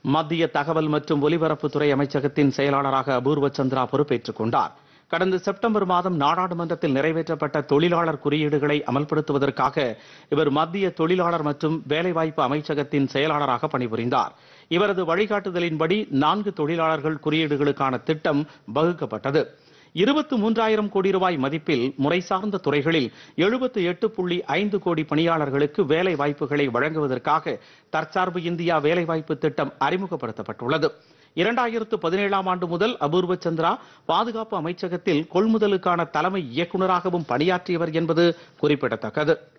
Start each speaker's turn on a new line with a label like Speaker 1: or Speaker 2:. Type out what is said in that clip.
Speaker 1: மத்திய தகவல் மற்றும் ஒலிபரப்புத்துறை அமைச்சகத்தின் செயலாளராக அபூர்வ சந்திரா பொறுப்பேற்றுக் கொண்டார் கடந்த செப்டம்பர் மாதம் நாடாளுமன்றத்தில் நிறைவேற்றப்பட்ட தொழிலாளர் குறியீடுகளை அமல்படுத்துவதற்காக இவர் மத்திய தொழிலாளர் மற்றும் வேலைவாய்ப்பு அமைச்சகத்தின் செயலாளராக பணிபுரிந்தார் இவரது வழிகாட்டுதலின்படி நான்கு தொழிலாளர்கள் குறியீடுகளுக்கான திட்டம் வகுக்கப்பட்டது இருபத்து மூன்றாயிரம் கோடி ரூபாய் மதிப்பில் முறை சார்ந்த துறைகளில் எழுபத்து எட்டு புள்ளி ஐந்து கோடி பணியாளர்களுக்கு வேலை வாய்ப்புகளை வழங்குவதற்காக தற்சார்பு இந்தியா வேலைவாய்ப்பு திட்டம் அறிமுகப்படுத்தப்பட்டுள்ளது இரண்டாயிரத்து பதினேழாம் ஆண்டு முதல் அபூர்வ சந்திரா பாதுகாப்பு அமைச்சகத்தில் கொள்முதலுக்கான தலைமை இயக்குநராகவும் பணியாற்றியவர் என்பது குறிப்பிடத்தக்கது